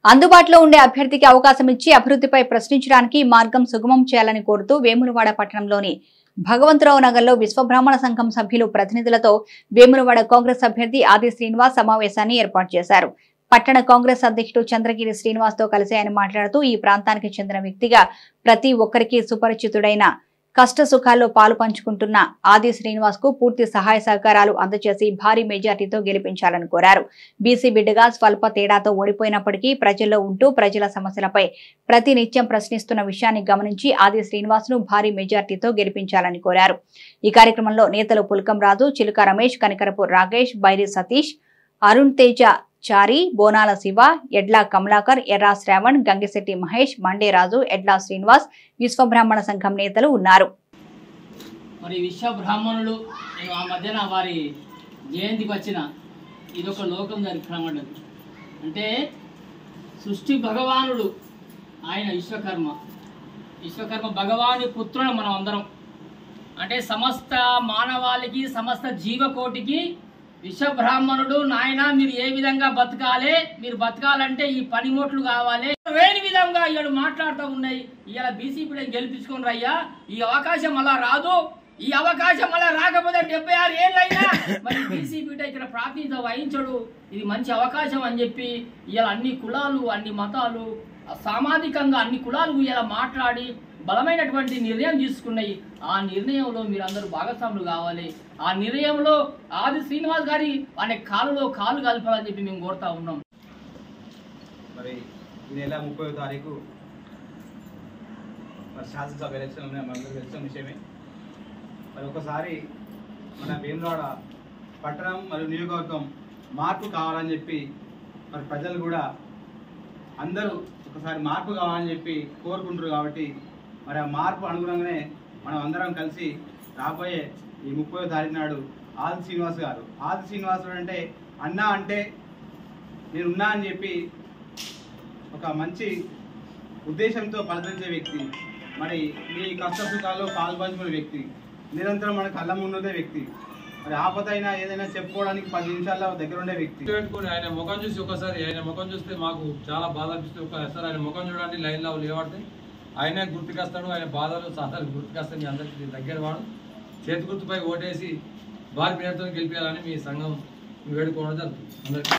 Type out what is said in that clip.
అందుబాటులో ఉండే అభ్యర్థికి అవకాశం ఇచ్చి అభివృద్ధిపై ప్రశ్నించడానికి మార్గం సుగమం చేయాలని కోరుతూ వేములవాడ పట్టణంలోని భగవంతరావు నగర్లో విశ్వబ్రాహ్మణ సంఘం సభ్యులు ప్రతినిధులతో వేములవాడ కాంగ్రెస్ అభ్యర్థి ఆది శ్రీనివాస్ సమావేశాన్ని ఏర్పాటు చేశారు పట్టణ కాంగ్రెస్ అధ్యక్షుడు చంద్రగిరి శ్రీనివాస్ తో కలిసి ఆయన మాట్లాడుతూ ఈ ప్రాంతానికి చెందిన వ్యక్తిగా ప్రతి ఒక్కరికి సుపరిచితుడైన కష్ట సుఖాల్లో పాలు పంచుకుంటున్న ఆది శ్రీనివాస్ కు పూర్తి సహాయ సహకారాలు అందజేసి భారీ మెజార్టీతో గెలిపించాలని కోరారు బీసీ బిడ్డగా స్వల్ప తేడాతో ఓడిపోయినప్పటికీ ప్రజల్లో ఉంటూ ప్రజల సమస్యలపై ప్రతి నిత్యం ప్రశ్నిస్తున్న విషయాన్ని గమనించి ఆది శ్రీనివాస్ ను భారీ మెజార్టీతో గెలిపించాలని కోరారు ఈ కార్యక్రమంలో నేతలు పుల్కం రాజు చిలుక రమేష్ కనికరపు రాగేష్ బైరి సతీష్ అరుణ్ తేజ చారి బోనాల శివ ఎడ్ల కమలాకర్ ఎర్రా శ్రావణ్ గంగిశెట్టి మహేష్ మండేరాజు ఎడ్ల శ్రీనివాస్ విశ్వబ్రాహ్మణ సంఘం నేతలు ఉన్నారు మరి విశ్వ బ్రాహ్మణులు నేను ఆ మధ్యన వారి జయంతికి వచ్చిన ఇదొక లోకం జరుగుతున్నది అంటే సృష్టి భగవానుడు ఆయన విశ్వకర్మ విశ్వకర్మ భగవాని పుత్రుడు మనం అందరం అంటే సమస్త మానవాళికి సమస్త జీవకోటికి విశ్వబ్రాహ్మణుడు నాయన మీరు ఏ విధంగా బతకాలి మీరు బతకాలంటే ఈ పనిముట్లు కావాలి వేని విధంగా ఇవాడు మాట్లాడుతూ ఉన్నాయి ఇవాళ బీసీపీ గెలిపించుకుని రయ్యా ఈ అవకాశం అలా రాదు ఈ అవకాశం అలా రాకపోతే డెబ్బై ఆరు ఏళ్ళైనా మరి బీసీపీ ఇక్కడ ప్రాతినిధ్యం వహించడు ఇది మంచి అవకాశం అని చెప్పి ఇవాళ అన్ని కులాలు అన్ని మతాలు సామాజికంగా అన్ని కులాలు ఇలా మాట్లాడి బలమైనటువంటి నిర్ణయం తీసుకున్నాయి ఆ నిర్ణయంలో మీరందరూ భాగస్వాములు కావాలి ఆ నిర్ణయంలో ఆది శ్రీనివాస్ గారి అనే కాలులో కాలు కలపాలని చెప్పి మేము కోరుతా ఉన్నాం మరి ఈ నెల ముప్పై తారీఖు మరి శాసనసభ ఎలక్షన్ ఉన్నాయి మనందరికీ తెలిసిన విషయమే మరి ఒకసారి మన వేములవాడ పట్టణం మరియు నియోజకవర్గం మార్పు కావాలని చెప్పి మరి ప్రజలు కూడా అందరూ ఒకసారి మార్పు కావాలని చెప్పి కోరుకుంటారు కాబట్టి మరి ఆ మార్పు అనుగుణంగానే మనం అందరం కలిసి రాబోయే ఈ ముప్పై తారీఖు నాడు ఆది శ్రీనివాస్ గారు ఆది శ్రీనివాస్ గారు అంటే అన్నా అంటే నేనున్నా అని చెప్పి ఒక మంచి ఉద్దేశంతో పలకరించే వ్యక్తి మరి మీ కష్ట సుఖాల్లో పాల్పంచుకునే వ్యక్తి నిరంతరం మన కళ్ళ ముందుండే వ్యక్తి మరి ఆపదైనా ఏదైనా చెప్పుకోవడానికి పది నిమిషాల్లో దగ్గర ఉండే వ్యక్తి పెట్టుకొని ఆయన ముఖం చూసి ఒకసారి ఆయన ముఖం చూస్తే మాకు చాలా బాధ అనిపిస్తుంది ఒకసారి ఆయన ముఖం చూడండి లైన్లో లేవాడితే ఆయనే గుర్తుకొస్తాడు ఆయన బాధలు సహాలు గుర్తుకొస్తాయి మీ అందరికీ దగ్గర వాడు చేతి గుర్తుపై ఓటేసి భారీ పేరుతో గెలిపించాలని మీ సంఘం వేడుకోవడం జరుగుతుంది అందరికీ